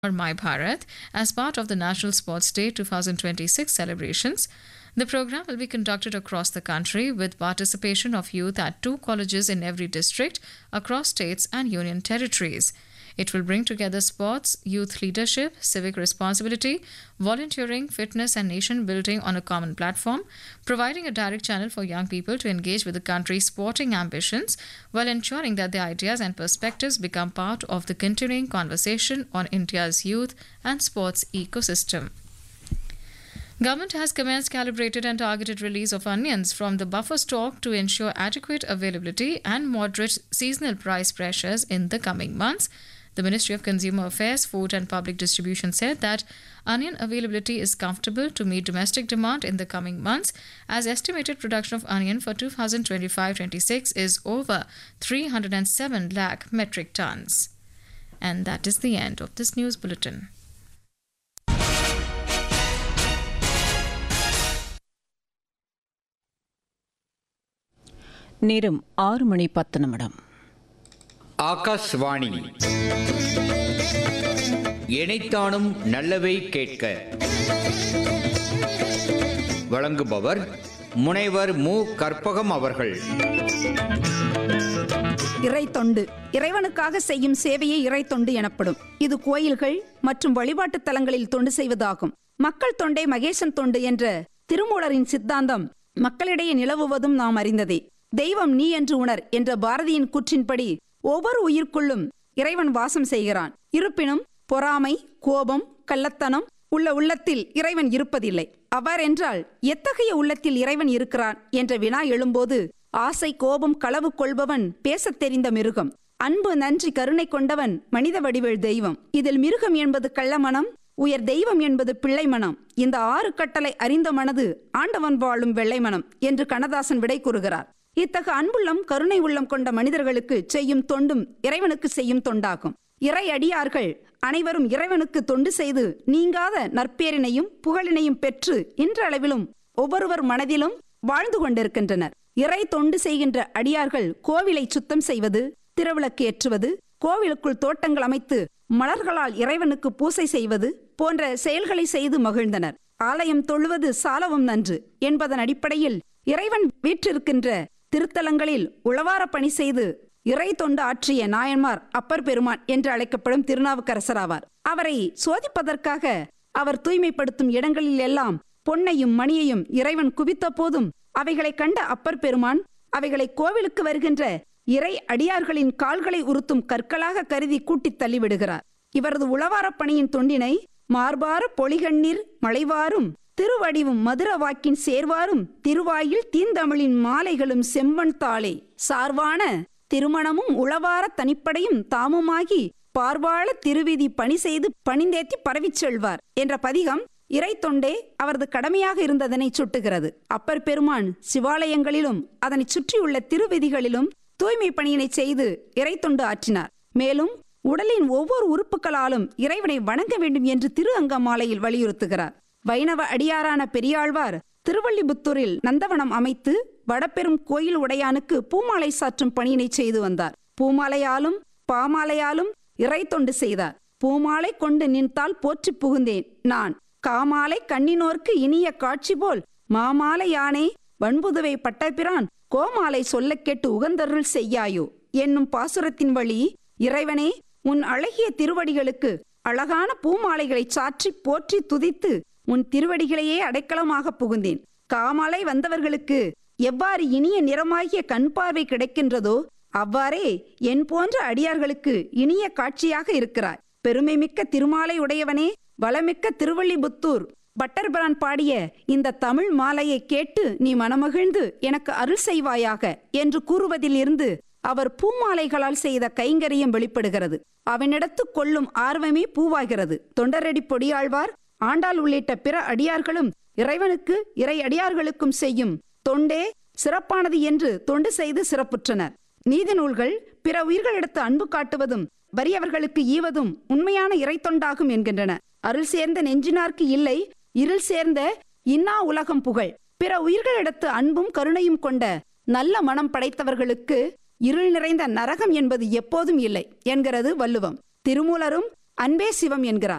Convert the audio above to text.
or My Bharat as part of the National Sports Day 2026 celebrations. The program will be conducted across the country with participation of youth at two colleges in every district across states and union territories. It will bring together sports, youth leadership, civic responsibility, volunteering, fitness, and nation building on a common platform, providing a direct channel for young people to engage with the country's sporting ambitions while ensuring that their ideas and perspectives become part of the continuing conversation on India's youth and sports ecosystem. Government has commenced calibrated and targeted release of onions from the buffer stock to ensure adequate availability and moderate seasonal price pressures in the coming months. The Ministry of Consumer Affairs, Food and Public Distribution said that onion availability is comfortable to meet domestic demand in the coming months, as estimated production of onion for 2025-26 is over 307 lakh metric tons. And that is the end of this news bulletin. நேரம் ஆறு மணி பத்து நிமிடம் ஆகாஷ்வாணி இணைத்தானும் நல்லவை கேட்க வழங்குபவர் முனைவர் மு கற்பகம் அவர்கள் இறை தொண்டு இறைவனுக்காக செய்யும் சேவையே இறை தொண்டு எனப்படும் இது கோயில்கள் மற்றும் வழிபாட்டுத் தலங்களில் தொண்டு செய்வதாகும் மக்கள் தொண்டே மகேசன் தொண்டு என்ற திருமூலரின் சித்தாந்தம் மக்களிடையே நிலவுவதும் நாம் அறிந்ததே தெய்வம் நீ என்று உணர் என்ற பாரதியின் கூற்றின்படி ஒவ்வொரு உயிர்க்குள்ளும் இறைவன் வாசம் செய்கிறான் இருப்பினும் பொறாமை கோபம் கள்ளத்தனம் உள்ள உள்ளத்தில் இறைவன் இருப்பதில்லை அவ்வாறென்றால் எத்தகைய உள்ளத்தில் இறைவன் இருக்கிறான் என்ற வினா எழும்போது ஆசை கோபம் களவு கொள்பவன் பேசத் தெரிந்த மிருகம் அன்பு நன்றி கருணை கொண்டவன் மனித வடிவேள் தெய்வம் இதில் மிருகம் என்பது கள்ளமனம் உயர் தெய்வம் என்பது பிள்ளை மனம் இந்த ஆறு கட்டளை அறிந்த மனது ஆண்டவன் வாழும் வெள்ளை மனம் என்று கண்ணதாசன் விடை கூறுகிறார் இத்தகு அன்புள்ளம் கருணை உள்ளம் கொண்ட மனிதர்களுக்கு செய்யும் தொண்டும் இறைவனுக்கு செய்யும் தொண்டாகும் இறை அடியார்கள் அனைவரும் இறைவனுக்கு தொண்டு செய்து நீங்காத நற்பேரினையும் புகழினையும் பெற்று இன்றளவிலும் ஒவ்வொருவர் மனதிலும் வாழ்ந்து கொண்டிருக்கின்றனர் இறை தொண்டு செய்கின்ற அடியார்கள் கோவிலை சுத்தம் செய்வது திருவிளக்கு ஏற்றுவது கோவிலுக்குள் தோட்டங்கள் அமைத்து மலர்களால் இறைவனுக்கு பூசை செய்வது போன்ற செயல்களை செய்து மகிழ்ந்தனர் ஆலயம் தொழுவது சாலவும் நன்று என்பதன் அடிப்படையில் இறைவன் வீற்றிருக்கின்ற திருத்தலங்களில் உளவார பணி செய்து இறை தொண்டு ஆற்றிய நாயன்மார் அப்பர் பெருமான் என்று அழைக்கப்படும் திருநாவுக்கரசர் ஆவார் அவரை சோதிப்பதற்காக அவர் தூய்மைப்படுத்தும் இடங்களில் எல்லாம் பொன்னையும் மணியையும் இறைவன் குவித்த போதும் அவைகளை கண்ட அப்பர் பெருமான் அவைகளை கோவிலுக்கு வருகின்ற இறை அடியார்களின் கால்களை உறுத்தும் கற்களாக கருதி கூட்டித் தள்ளிவிடுகிறார் இவரது உளவாரப் பணியின் தொண்டினை மார்பார பொலிகண்ணீர் மலைவாரும் திருவடிவும் மதுர வாக்கின் சேர்வாரும் திருவாயில் தீந்தமிழின் மாலைகளும் செம்மண் தாளே சார்வான திருமணமும் உளவார தனிப்படையும் தாமுமாகி பார்வாழ திருவிதி பணி செய்து பணிந்தேத்தி பரவிச் செல்வார் என்ற பதிகம் இறை தொண்டே அவரது கடமையாக இருந்ததனை சுட்டுகிறது அப்பர் பெருமான் சிவாலயங்களிலும் அதனை சுற்றியுள்ள திருவிதிகளிலும் தூய்மை பணியினை செய்து இறை தொண்டு ஆற்றினார் மேலும் உடலின் ஒவ்வொரு உறுப்புகளாலும் இறைவனை வணங்க வேண்டும் என்று திரு அங்கமாலையில் வலியுறுத்துகிறார் வைணவ அடியாரான பெரியாழ்வார் திருவள்ளிபுத்தூரில் நந்தவனம் அமைத்து வடபெரும் கோயில் உடையானுக்கு பூமாலை சாற்றும் பணியினை செய்து வந்தார் பூமாலையாலும் பாமாலையாலும் இறை தொண்டு செய்தார் பூமாலை கொண்டு நின்றால் போற்றி புகுந்தேன் நான் காமாலை கண்ணினோர்க்கு இனிய காட்சி போல் மாமாலை யானே வன்புதுவை பட்டபிரான் கோமாலை சொல்ல கேட்டு உகந்தருள் செய்யாயோ என்னும் பாசுரத்தின் வழி இறைவனே உன் அழகிய திருவடிகளுக்கு அழகான பூமாலைகளை சாற்றி போற்றி துதித்து உன் திருவடிகளையே அடைக்கலமாக புகுந்தேன் காமாலை வந்தவர்களுக்கு எவ்வாறு இனிய நிறமாகிய கண் பார்வை கிடைக்கின்றதோ அவ்வாறே என் போன்ற அடியார்களுக்கு இனிய காட்சியாக இருக்கிறாய் பெருமைமிக்க திருமாலை உடையவனே வளமிக்க திருவள்ளிபுத்தூர் பட்டர்பிரான் பாடிய இந்த தமிழ் மாலையை கேட்டு நீ மனமகிழ்ந்து எனக்கு அருள் செய்வாயாக என்று கூறுவதில் இருந்து அவர் பூமாலைகளால் செய்த கைங்கரியம் வெளிப்படுகிறது அவனிடத்து கொள்ளும் ஆர்வமே பூவாகிறது தொண்டரடி பொடியாழ்வார் ஆண்டாள் உள்ளிட்ட பிற அடியார்களும் இறைவனுக்கு இறை அடியார்களுக்கும் செய்யும் தொண்டே சிறப்பானது என்று தொண்டு செய்து சிறப்புற்றனர் நீதி நூல்கள் பிற உயிர்களிடத்து அன்பு காட்டுவதும் வறியவர்களுக்கு ஈவதும் உண்மையான இறை தொண்டாகும் என்கின்றன அருள் சேர்ந்த நெஞ்சினார்க்கு இல்லை இருள் சேர்ந்த இன்னா உலகம் புகழ் பிற உயிர்களிடத்து அன்பும் கருணையும் கொண்ட நல்ல மனம் படைத்தவர்களுக்கு இருள் நிறைந்த நரகம் என்பது எப்போதும் இல்லை என்கிறது வள்ளுவம் திருமூலரும் அன்பே சிவம் என்கிறார்